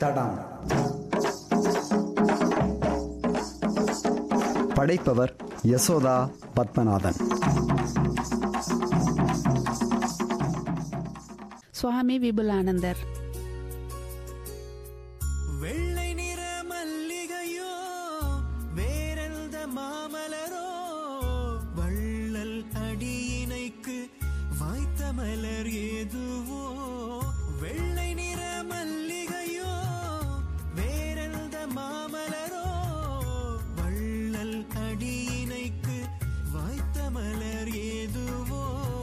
தடம் படைப்பவர் யசோதா பத்மநாதன் சுவாமி விபுலானந்தர் வெள்ளை நிற மல்லிகையோ வேறெந்த மாமலரோ வள்ளல் அடியினைக்கு வாய்த்த மலர் ஏதுவோ வெள்ளை நிற மல்லிகையோ வேறெந்த மாமலரோ வள்ளல் அடியினைக்கு வாய்த்த மலர் ஏதுவோ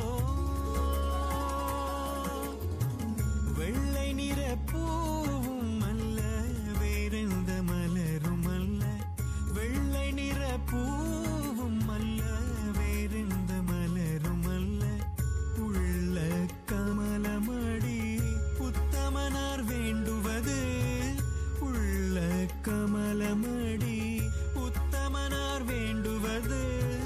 வெள்ளை நிற பூவும் அல்ல வேறெந்த மலரும் அல்ல வெள்ளை நிற பூவும் அல்ல வேறெந்த மலரும் அல்ல உள்ள கமலமடி உத்தமனார் வேண்டுவது உள்ள கமலமடி உத்தமனார் வேண்டுவது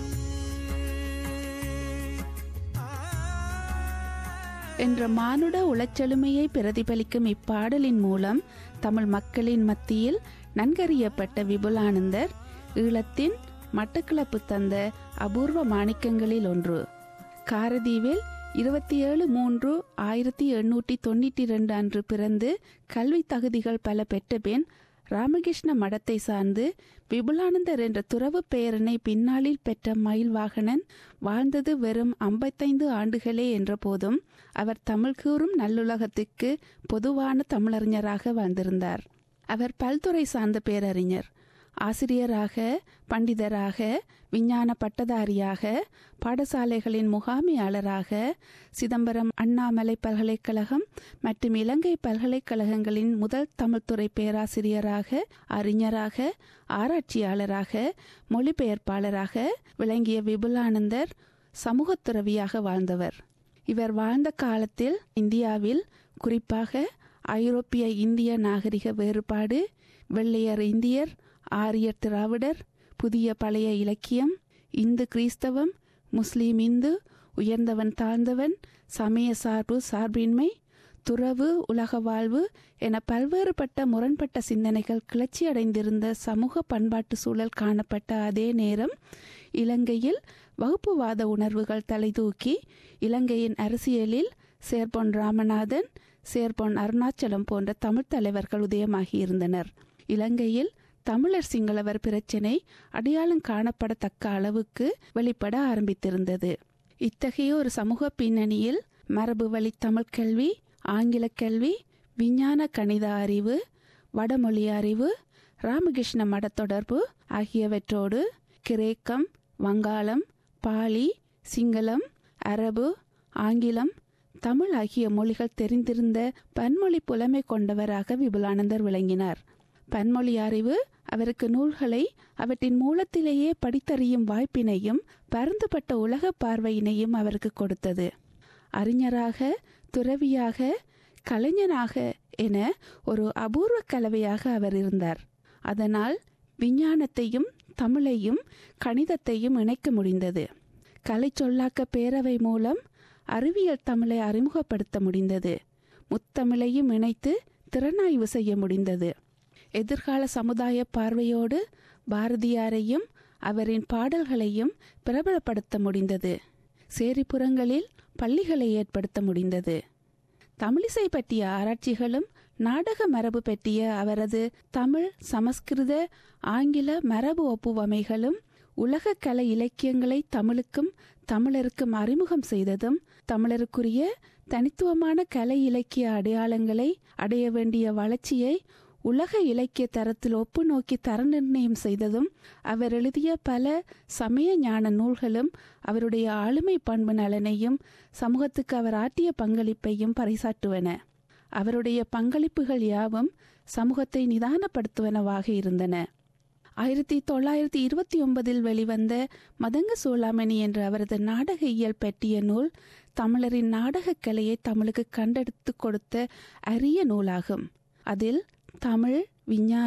என்ற மானுட உளச்செழுமையை பிரதிபலிக்கும் இப்பாடலின் மூலம் தமிழ் மக்களின் மத்தியில் நன்கறியப்பட்ட விபுலானந்தர் ஈழத்தின் மட்டக்களப்பு தந்த அபூர்வ மாணிக்கங்களில் ஒன்று காரதீவில் இருபத்தி ஏழு மூன்று ஆயிரத்தி எண்ணூற்றி தொண்ணூற்றி ரெண்டு அன்று பிறந்து கல்வி தகுதிகள் பல பெற்ற பின் ராமகிருஷ்ண மடத்தை சார்ந்து விபுலானந்தர் என்ற துறவு பெயரினை பின்னாளில் பெற்ற மயில்வாகனன் வாழ்ந்தது வெறும் ஐம்பத்தைந்து ஆண்டுகளே என்ற போதும் அவர் தமிழ் கூறும் நல்லுலகத்துக்கு பொதுவான தமிழறிஞராக வாழ்ந்திருந்தார் அவர் பல்துறை சார்ந்த பேரறிஞர் ஆசிரியராக பண்டிதராக விஞ்ஞான பட்டதாரியாக பாடசாலைகளின் முகாமியாளராக சிதம்பரம் அண்ணாமலை பல்கலைக்கழகம் மற்றும் இலங்கை பல்கலைக்கழகங்களின் முதல் தமிழ்துறை பேராசிரியராக அறிஞராக ஆராய்ச்சியாளராக மொழிபெயர்ப்பாளராக விளங்கிய விபுலானந்தர் சமூகத் துறவியாக வாழ்ந்தவர் இவர் வாழ்ந்த காலத்தில் இந்தியாவில் குறிப்பாக ஐரோப்பிய இந்திய நாகரிக வேறுபாடு வெள்ளையர் இந்தியர் ஆரியர் திராவிடர் புதிய பழைய இலக்கியம் இந்து கிறிஸ்தவம் முஸ்லீம் இந்து உயர்ந்தவன் தாழ்ந்தவன் சமய சார்பு சார்பின்மை துறவு உலக வாழ்வு என பல்வேறுபட்ட முரண்பட்ட சிந்தனைகள் கிளர்ச்சியடைந்திருந்த சமூக பண்பாட்டு சூழல் காணப்பட்ட அதே நேரம் இலங்கையில் வகுப்புவாத உணர்வுகள் தலைதூக்கி இலங்கையின் அரசியலில் சேர்பொன் ராமநாதன் சேர்பொன் அருணாச்சலம் போன்ற தமிழ் தலைவர்கள் உதயமாகியிருந்தனர் இலங்கையில் தமிழர் சிங்களவர் பிரச்சினை அடையாளம் காணப்படத்தக்க அளவுக்கு வெளிப்பட ஆரம்பித்திருந்தது இத்தகைய ஒரு சமூக பின்னணியில் மரபு வழி தமிழ் கல்வி ஆங்கில கல்வி விஞ்ஞான கணித அறிவு வடமொழி அறிவு ராமகிருஷ்ண மட தொடர்பு ஆகியவற்றோடு கிரேக்கம் வங்காளம் பாலி சிங்களம் அரபு ஆங்கிலம் தமிழ் ஆகிய மொழிகள் தெரிந்திருந்த பன்மொழி புலமை கொண்டவராக விபுலானந்தர் விளங்கினார் பன்மொழி அறிவு அவருக்கு நூல்களை அவற்றின் மூலத்திலேயே படித்தறியும் வாய்ப்பினையும் பரந்துபட்ட உலக பார்வையினையும் அவருக்கு கொடுத்தது அறிஞராக துறவியாக கலைஞனாக என ஒரு அபூர்வ கலவையாக அவர் இருந்தார் அதனால் விஞ்ஞானத்தையும் தமிழையும் கணிதத்தையும் இணைக்க முடிந்தது கலை சொல்லாக்க பேரவை மூலம் அறிவியல் தமிழை அறிமுகப்படுத்த முடிந்தது முத்தமிழையும் இணைத்து திறனாய்வு செய்ய முடிந்தது எதிர்கால சமுதாய பார்வையோடு பாரதியாரையும் அவரின் பாடல்களையும் பிரபலப்படுத்த முடிந்தது சேரிப்புறங்களில் பள்ளிகளை ஏற்படுத்த முடிந்தது தமிழிசை பற்றிய ஆராய்ச்சிகளும் நாடக மரபு பற்றிய அவரது தமிழ் சமஸ்கிருத ஆங்கில மரபு ஒப்புவமைகளும் உலக கலை இலக்கியங்களை தமிழுக்கும் தமிழருக்கும் அறிமுகம் செய்ததும் தமிழருக்குரிய தனித்துவமான கலை இலக்கிய அடையாளங்களை அடைய வேண்டிய வளர்ச்சியை உலக இலக்கிய தரத்தில் ஒப்பு நோக்கி தர நிர்ணயம் செய்ததும் அவர் எழுதிய பல சமய ஞான நூல்களும் அவருடைய ஆளுமை பண்பு நலனையும் சமூகத்துக்கு அவர் ஆற்றிய பங்களிப்பையும் பறைசாற்றுவன அவருடைய பங்களிப்புகள் யாவும் சமூகத்தை நிதானப்படுத்துவனவாக இருந்தன ஆயிரத்தி தொள்ளாயிரத்தி இருபத்தி ஒன்பதில் வெளிவந்த மதங்க சூளாமணி என்ற அவரது நாடக இயல் பற்றிய நூல் தமிழரின் நாடகக் கலையை தமிழுக்கு கண்டெடுத்து கொடுத்த அரிய நூலாகும் அதில் தமிழ் விஞ்ஞான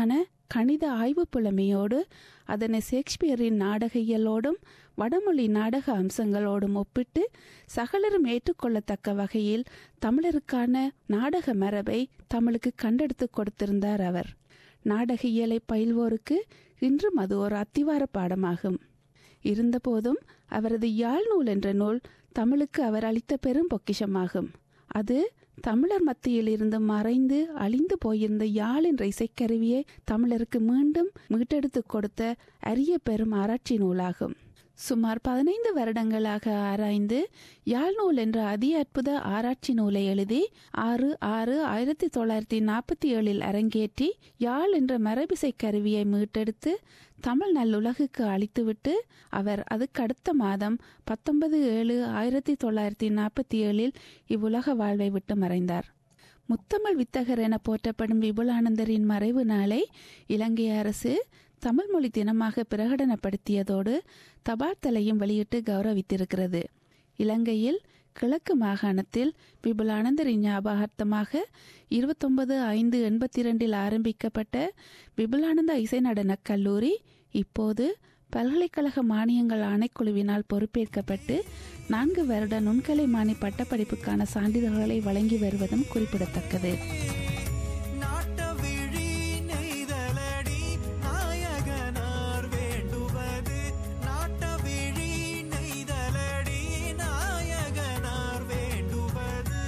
கணித ஆய்வு புலமையோடு அதனை ஷேக்ஸ்பியரின் நாடக இயலோடும் வடமொழி நாடக அம்சங்களோடும் ஒப்பிட்டு சகலரும் ஏற்றுக்கொள்ளத்தக்க வகையில் தமிழருக்கான நாடக மரபை தமிழுக்கு கண்டெடுத்து கொடுத்திருந்தார் அவர் நாடக இயலை பயில்வோருக்கு இன்றும் அது ஒரு அத்திவார பாடமாகும் இருந்தபோதும் அவரது யாழ் நூல் என்ற நூல் தமிழுக்கு அவர் அளித்த பெரும் பொக்கிஷமாகும் அது தமிழர் மத்தியில் இருந்து மறைந்து அழிந்து போயிருந்த யாழ் என்ற இசைக்கருவியை தமிழருக்கு மீண்டும் மீட்டெடுத்து கொடுத்த அரிய பெரும் ஆராய்ச்சி நூலாகும் சுமார் பதினைந்து வருடங்களாக ஆராய்ந்து யாழ் நூல் என்ற அதி அற்புத ஆராய்ச்சி நூலை எழுதி ஆறு ஆறு ஆயிரத்தி தொள்ளாயிரத்தி நாற்பத்தி ஏழில் அரங்கேற்றி யாழ் என்ற மரபிசை கருவியை மீட்டெடுத்து தமிழ் நல்லுலகுக்கு அளித்துவிட்டு அவர் அதுக்கு அடுத்த மாதம் பத்தொன்பது ஏழு ஆயிரத்தி தொள்ளாயிரத்தி நாற்பத்தி ஏழில் இவ்வுலக வாழ்வை விட்டு மறைந்தார் முத்தமிழ் வித்தகர் என போற்றப்படும் விபுலானந்தரின் மறைவு நாளை இலங்கை அரசு தமிழ் மொழி தினமாக பிரகடனப்படுத்தியதோடு தபால் தலையும் வெளியிட்டு கௌரவித்திருக்கிறது இலங்கையில் கிழக்கு மாகாணத்தில் விபுலானந்தரின் ஞாபகார்த்தமாக இருபத்தொன்பது ஐந்து எண்பத்தி இரண்டில் ஆரம்பிக்கப்பட்ட விபுலானந்த இசை நடனக் கல்லூரி இப்போது பல்கலைக்கழக மானியங்கள் ஆணைக்குழுவினால் பொறுப்பேற்கப்பட்டு நான்கு வருட நுண்கலை மானி பட்டப்படிப்புக்கான சான்றிதழ்களை வழங்கி வருவதும் குறிப்பிடத்தக்கது நாட்ட விழி நெய்தலடி நாயகனார் வேண்டுவது நாட்ட விழி நெய்தலடி நாயகனார் வேண்டுவது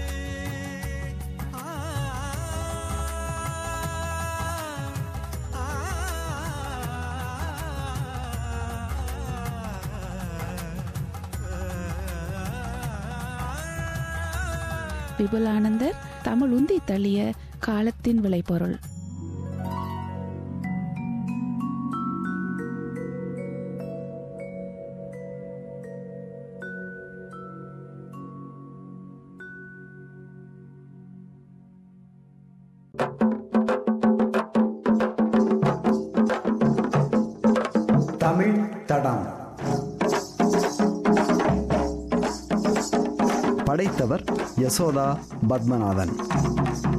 ஆ, ஆ, ஆ. விபுலானந்தர் தமிழ் உந்தி தள்ளிய காலத்தின் விளைபொருள் தமிழ் தடம் படைத்தவர் யசோதா பத்மநாதன்